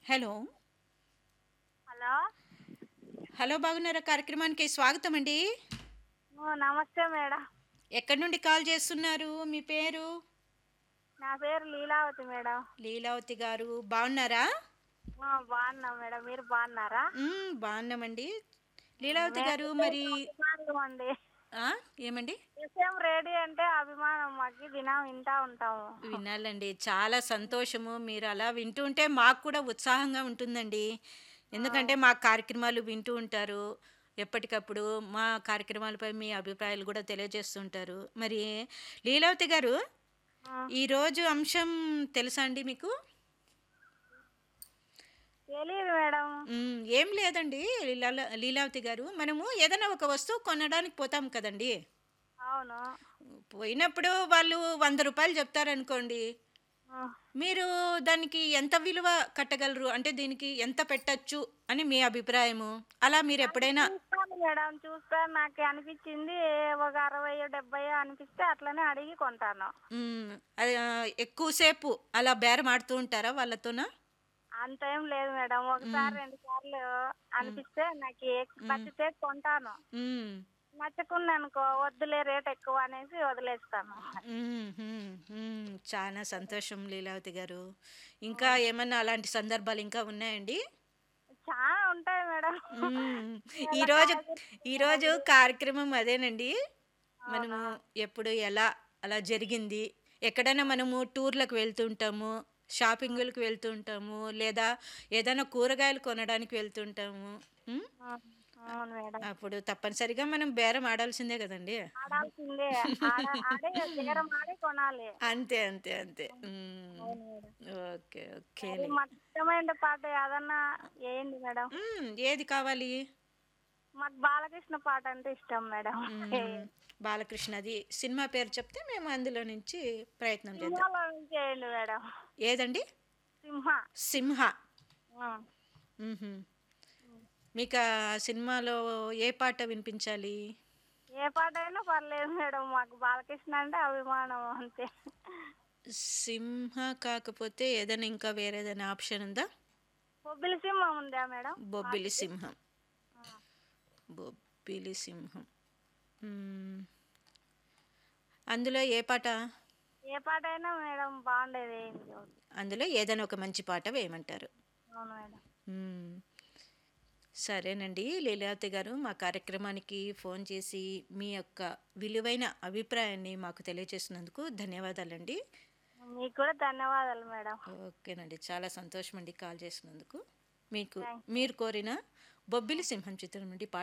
Hello hello hello బాగున్నారా కార్యక్రమానికి స్వాగతం అండి ఓ, నమస్తే మేడం ఎక్కడి నుండి కాల్ చేస్తున్నారు మీ పేరు నా పేరు లీలావతి మేడం లీలావతి గారు బాగున్నారా ఆ, బాగున్నా మేడం మీరు బాగున్నారా మ్మ్, బాగున్నామండి లీలావతి గారు మరి అభిమానులు అండి ఆ, ఏమండి ఎస్ఎం రేడియో అంటే అభిమానం మాకు దినం వింటా ఉంటాము వినాలండి చాలా సంతోషము మీరు అలా వింటూ ఉంటే మాకు కూడా ఉత్సాహంగా ఉంటుందండి ఎందుకంటే మా కార్యక్రమాలు వింటూ ఉంటారు ఎప్పటికప్పుడు మా కార్యక్రమాలపై మీ అభిప్రాయాలు కూడా తెలియజేస్తుంటారు మరి లీలావతి గారు ఆ, ఈరోజు అంశం తెలుసా అండి మీకు తెలియదు మేడం మ్మ్, ఏం లేదండి లీలా లీలావతి గారు మనము ఏదైనా ఒక వస్తువు కొనడానికి పోతాం కదండి అవును పోయినప్పుడు వాళ్ళు వంద రూపాయలు చెప్తారనుకోండి ఆ, మీరు దానికి ఎంత విలువ కట్టగలరు అంటే దీనికి ఎంత పెట్టచ్చు అని మీ అభిప్రాయము అలా మీరు ఎప్పుడైనా చూస్తాను మేడం చూస్తా నాకు అనిపించింది ఒక అరవై డెబ్బై అనిపిస్తే అట్లనే అడిగి కొంటాను మ్మ్, అది, ఆ, ఎక్కువసేపు అలా బేరం ఆడుతూ ఉంటారా వాళ్ళతోనా అంత ఏం లేదు మేడం ఒకసారి రెండు సార్లు అనిపిస్తే నాకు ఏ- నచ్చితే కొంటాను మ్మ్, నచ్చకుండా అనుకో వద్దులే రేట్ ఎక్కువ అనేసి వదిలేస్తాను మ్మ్, మ్మ్, మ్మ్. చాలా సంతోషం లీలావతి గారు ఇంకా ఏమన్నా అలాంటి సందర్భాలు ఇంకా ఉన్నాయండి చాలా ఉంటాయి మేడం మ్మ్. ఈరోజు ఈరోజు కార్యక్రమం అదేనండి మనము ఎప్పుడు ఎలా అలా జరిగింది ఎక్కడైనా మనము టూర్లకు వెళ్తుంటాము షాపింగ్లకు వెళ్తుంటాము లేదా ఏదైనా కూరగాయలు కొనడానికి వెళ్తుంటాము మ్మ్? అవును మేడం అప్పుడు తప్పనిసరిగా మనం బేరం ఆడాల్సిందే కదండి ఆడాల్సిందే ఆడ- ఆడే బేరం ఆడే కొనాలి అంతే అంతే అంతే మ్మ్. అవును మేడం ఓకే ఓకే మరి మాకు ఇష్టమైన పాట ఏదన్నా వేయండి మేడం మ్మ్. ఏది కావాలి మాకు బాలకృష్ణ పాట అంటే ఇష్టం మేడం మ్మ్. బాలకృష్ణది సినిమా పేరు చెప్తే మేము అందులో నుంచి ప్రయత్నం చేద్దాం సింహాలో నుంచి వేయండి మేడం ఏదండి సింహ సింహ ఆ. మ్మ్హ. మీకు ఆ సినిమాలో ఏ పాట వినిపించాలి ఏ పాట అయినా పర్లేదు మేడం మాకు బాలకృష్ణ అంటే అభిమానం అంతే సింహ కాకపోతే ఏదైనా ఇంకా వేరే ఏదైనా ఆప్షన్ ఉందా బొబ్బిలి సింహం ఉందా మేడం బొబ్బిలి సింహం బొబ్బిలి సింహం మ్మ్. అందులో ఏ పాట ఏ పాట అయినా మేడం బాగుండేది అందులో ఏదైనా ఒక మంచి పాట వేయమంటారు అవును మేడం మ్మ్. సరేనండి లీలావతి గారు మా కార్యక్రమానికి ఫోన్ చేసి మీ యొక్క విలువైన అభిప్రాయాన్ని మాకు తెలియజేసినందుకు ధన్యవాదాలండి మీకు కూడా ధన్యవాదాలు మేడం ఓకేనండి చాలా సంతోషం అండి కాల్ చేసినందుకు మీకు మీరు కోరిన బొబ్బిలి సింహం చిత్రం నుండి పాట